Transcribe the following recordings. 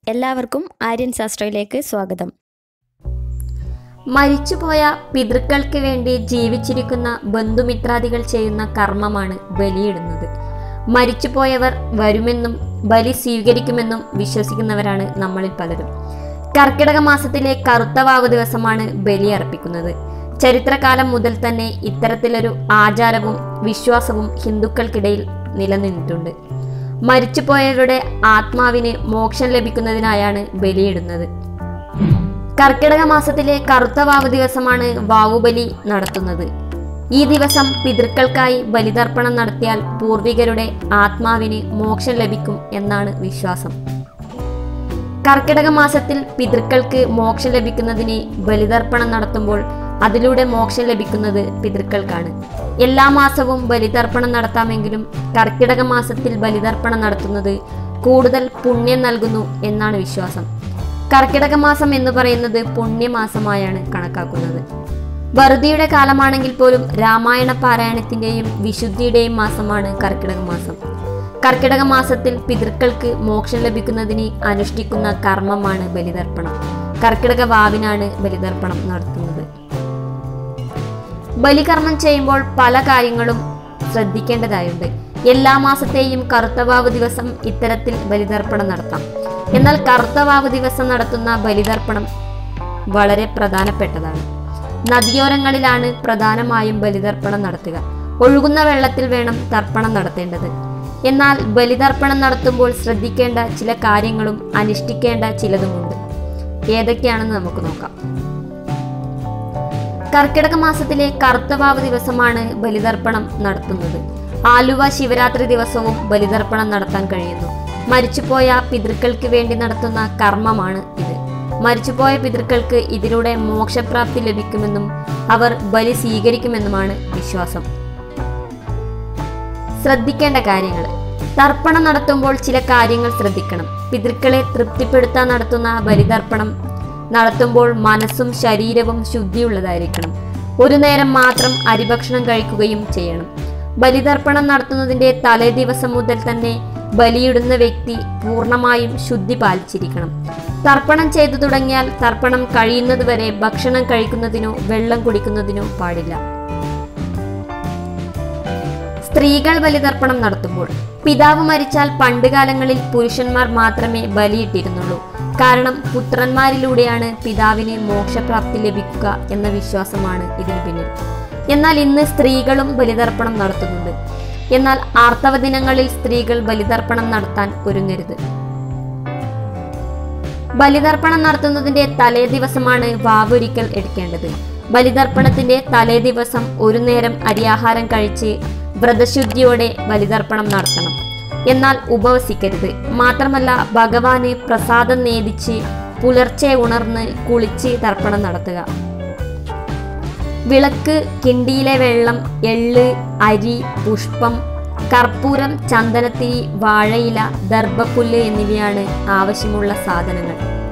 എല്ലാവർക്കും ആര്യൻ ശാസ്ത്രയിലേക്ക് സ്വാഗതം മരിച്ചുപോയ പിതൃക്കൾക്ക് വേണ്ടി ജീവിച്ചിരിക്കുന്ന ബന്ധുമിത്രാദികൾ ചെയ്യുന്ന കർമ്മമാണ് ബലിയിടുന്നത് മരിച്ചുപോയവർ വരുമെന്നും ബലി സ്വീകരിക്കുമെന്നും വിശ്വസിക്കുന്നവരാണ് നമ്മളിൽ പലരും കർക്കിടക മാസത്തിലെ കറുത്ത വാവ് ദിവസമാണ് ബലി അർപ്പിക്കുന്നത് ചരിത്രകാലം മുതൽ തന്നെ ഇത്തരത്തിലൊരു ആചാരവും വിശ്വാസവും ഹിന്ദുക്കൾക്കിടയിൽ നിലനിന്നിട്ടുണ്ട് മരിച്ചുപോയവരുടെ ആത്മാവിന് മോക്ഷം ലഭിക്കുന്നതിനായാണ് ബലിയിടുന്നത് കർക്കിടക മാസത്തിലെ കറുത്ത വാവ് ദിവസമാണ് വാവുബലി നടത്തുന്നത് ഈ ദിവസം പിതൃക്കൾക്കായി ബലിതർപ്പണം നടത്തിയാൽ പൂർവികരുടെ ആത്മാവിന് മോക്ഷം ലഭിക്കും എന്നാണ് വിശ്വാസം കർക്കിടക മാസത്തിൽ പിതൃക്കൾക്ക് മോക്ഷം ലഭിക്കുന്നതിന് ബലിതർപ്പണം നടത്തുമ്പോൾ അതിലൂടെ മോക്ഷം ലഭിക്കുന്നത് പിതൃക്കൾക്കാണ് എല്ലാ മാസവും ബലിതർപ്പണം നടത്താമെങ്കിലും കർക്കിടക മാസത്തിൽ ബലിതർപ്പണം നടത്തുന്നത് കൂടുതൽ പുണ്യം നൽകുന്നു എന്നാണ് വിശ്വാസം കർക്കിടക മാസം എന്ന് പറയുന്നത് പുണ്യമാസമായാണ് കണക്കാക്കുന്നത് വറുതിയുടെ കാലമാണെങ്കിൽ പോലും രാമായണ പാരായണത്തിന്റെയും വിശുദ്ധിയുടെയും മാസമാണ് കർക്കിടക മാസം കർക്കിടക മാസത്തിൽ പിതൃക്കൾക്ക് മോക്ഷം ലഭിക്കുന്നതിന് അനുഷ്ഠിക്കുന്ന കർമ്മമാണ് ബലിതർപ്പണം കർക്കിടക വാവിനാണ് ബലിതർപ്പണം നടത്തുന്നത് ബലികർമ്മം ചെയ്യുമ്പോൾ പല കാര്യങ്ങളും ശ്രദ്ധിക്കേണ്ടതായുണ്ട് എല്ലാ മാസത്തെയും കറുത്തവാവ് ദിവസം ഇത്തരത്തിൽ ബലിതർപ്പണം നടത്താം എന്നാൽ കറുത്തവാവ് ദിവസം നടത്തുന്ന ബലിതർപ്പണം വളരെ പ്രധാനപ്പെട്ടതാണ് നദിയോരങ്ങളിലാണ് പ്രധാനമായും ബലിതർപ്പണം നടത്തുക ഒഴുകുന്ന വെള്ളത്തിൽ വേണം തർപ്പണം നടത്തേണ്ടത് എന്നാൽ ബലിതർപ്പണം നടത്തുമ്പോൾ ശ്രദ്ധിക്കേണ്ട ചില കാര്യങ്ങളും അനുഷ്ഠിക്കേണ്ട ചിലതുമുണ്ട് ഏതൊക്കെയാണെന്ന് നമുക്ക് നോക്കാം കർക്കിടക മാസത്തിലെ കറുത്തവാവ് ദിവസമാണ് ബലിതർപ്പണം നടത്തുന്നത് ആലുവ ശിവരാത്രി ദിവസവും ബലിതർപ്പണം നടത്താൻ കഴിയുന്നു മരിച്ചുപോയ പിതൃക്കൾക്ക് വേണ്ടി നടത്തുന്ന കർമ്മമാണ് ഇത് മരിച്ചുപോയ പിതൃക്കൾക്ക് ഇതിലൂടെ മോക്ഷപ്രാപ്തി ലഭിക്കുമെന്നും അവർ ബലി സ്വീകരിക്കുമെന്നുമാണ് വിശ്വാസം ശ്രദ്ധിക്കേണ്ട കാര്യങ്ങൾ തർപ്പണം നടത്തുമ്പോൾ ചില കാര്യങ്ങൾ ശ്രദ്ധിക്കണം പിതൃക്കളെ തൃപ്തിപ്പെടുത്താൻ നടത്തുന്ന ബലിതർപ്പണം നടത്തുമ്പോൾ മനസ്സും ശരീരവും ശുദ്ധിയുള്ളതായിരിക്കണം ഒരു നേരം മാത്രം അരിഭക്ഷണം കഴിക്കുകയും ചെയ്യണം ബലിതർപ്പണം നടത്തുന്നതിന്റെ തലേ ദിവസം മുതൽ തന്നെ ബലിയിടുന്ന വ്യക്തി പൂർണ്ണമായും ശുദ്ധി പാലിച്ചിരിക്കണം തർപ്പണം ചെയ്തു തുടങ്ങിയാൽ തർപ്പണം കഴിയുന്നതുവരെ ഭക്ഷണം കഴിക്കുന്നതിനോ വെള്ളം കുടിക്കുന്നതിനോ പാടില്ല സ്ത്രീകൾ ബലിതർപ്പണം നടത്തുമ്പോൾ പിതാവ് മരിച്ചാൽ പണ്ടുകാലങ്ങളിൽ പുരുഷന്മാർ മാത്രമേ ബലിയിട്ടിരുന്നുള്ളൂ കാരണം പുത്രന്മാരിലൂടെയാണ് പിതാവിന് മോക്ഷപ്രാപ്തി ലഭിക്കുക എന്ന വിശ്വാസമാണ് ഇതിനു പിന്നിൽ എന്നാൽ ഇന്ന് സ്ത്രീകളും ബലിതർപ്പണം നടത്തുന്നുണ്ട് എന്നാൽ ആർത്തവ ദിനങ്ങളിൽ സ്ത്രീകൾ ബലിതർപ്പണം നടത്താൻ ഒരുങ്ങരുത് ബലിതർപ്പണം നടത്തുന്നതിന്റെ തലേ ദിവസമാണ് വാവൊരിക്കൽ എടുക്കേണ്ടത് ബലിതർപ്പണത്തിന്റെ തലേ ദിവസം ഒരു നേരം അരിയാഹാരം കഴിച്ച് വ്രതശുദ്ധിയോടെ ബലിതർപ്പണം നടത്തണം എന്നാൽ ഉപവസിക്കരുത് മാത്രമല്ല ഭഗവാന് പ്രസാദം നേദിച്ച് പുലർച്ചെ ഉണർന്ന് കുളിച്ച് തർപ്പണം നടത്തുക വിളക്ക് കിണ്ടിയിലെ വെള്ളം എള്ള് അരി പുഷ്പം കർപ്പൂരം ചന്ദനത്തിരി വാഴയില ദർഭപ്പുല്ല് എന്നിവയാണ് ആവശ്യമുള്ള സാധനങ്ങൾ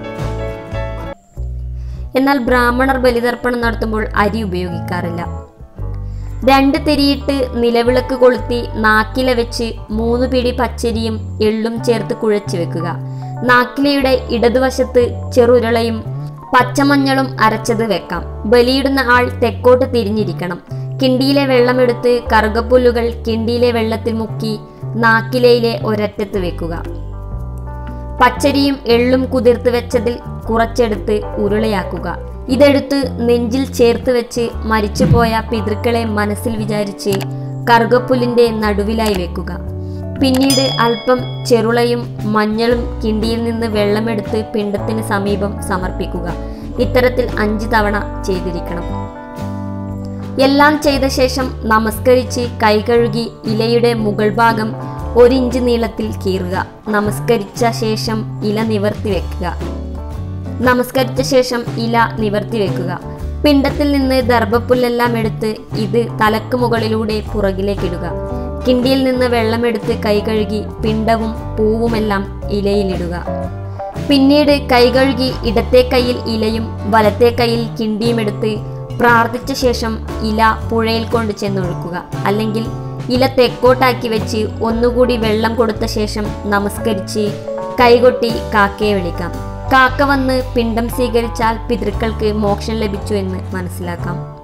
എന്നാൽ ബ്രാഹ്മണർ ബലിതർപ്പണം നടത്തുമ്പോൾ അരി ഉപയോഗിക്കാറില്ല രണ്ട് തിരിയിട്ട് നിലവിളക്ക് കൊളുത്തി നാക്കില വെച്ച് മൂന്ന് പിടി പച്ചരിയും എള്ളും ചേർത്ത് കുഴച്ചു വെക്കുക നാക്കിലയുടെ ഇടതുവശത്ത് ചെറുരുളയും പച്ചമഞ്ഞളും അരച്ചത് വെക്കാം ബലിയിടുന്ന ആൾ തെക്കോട്ട് തിരിഞ്ഞിരിക്കണം കിണ്ടിയിലെ വെള്ളമെടുത്ത് കറുകപ്പുല്ലുകൾ കിണ്ടിയിലെ വെള്ളത്തിൽ മുക്കി നാക്കിലയിലെ ഒരറ്റത്ത് വെക്കുക പച്ചരിയും എള്ളും കുതിർത്ത് വെച്ചതിൽ കുറച്ചെടുത്ത് ഉരുളയാക്കുക ഇതെടുത്ത് നെഞ്ചിൽ ചേർത്ത് വെച്ച് മരിച്ചുപോയ പിതൃക്കളെ മനസ്സിൽ വിചാരിച്ച് കറുകപ്പുല്ലിന്റെ നടുവിലായി വെക്കുക പിന്നീട് അല്പം ചെറുളയും മഞ്ഞളും കിണ്ടിയിൽ നിന്ന് വെള്ളമെടുത്ത് പിണ്ടത്തിന് സമീപം സമർപ്പിക്കുക ഇത്തരത്തിൽ അഞ്ച് തവണ ചെയ്തിരിക്കണം എല്ലാം ചെയ്ത ശേഷം നമസ്കരിച്ച് കൈകഴുകി ഇലയുടെ മുകൾ ഭാഗം ഒരിഞ്ച് നീളത്തിൽ കീറുക നമസ്കരിച്ച ശേഷം ഇല നിവർത്തി വെക്കുക നമസ്കരിച്ച ശേഷം ഇല നിവർത്തി വെക്കുക പിണ്ടത്തിൽ നിന്ന് ദർഭപ്പുല്ലെല്ലാം എടുത്ത് ഇത് തലക്ക് മുകളിലൂടെ പുറകിലേക്കിടുക കിണ്ടിയിൽ നിന്ന് വെള്ളമെടുത്ത് കൈ കഴുകി പിണ്ടവും പൂവുമെല്ലാം ഇലയിലിടുക പിന്നീട് കൈ കഴുകി ഇടത്തെ കൈയിൽ ഇലയും വലത്തെ കൈയിൽ കിണ്ടിയും എടുത്ത് പ്രാർത്ഥിച്ച ശേഷം ഇല പുഴയിൽ കൊണ്ട് ചെന്നൊഴുക്കുക അല്ലെങ്കിൽ ഇല തെക്കോട്ടാക്കി വെച്ച് ഒന്നുകൂടി വെള്ളം കൊടുത്ത ശേഷം നമസ്കരിച്ച് കൈകൊട്ടി കാക്കയെ വിളിക്കാം കാക്ക വന്ന് പിണ്ടം സ്വീകരിച്ചാൽ പിതൃക്കൾക്ക് മോക്ഷം ലഭിച്ചു എന്ന് മനസ്സിലാക്കാം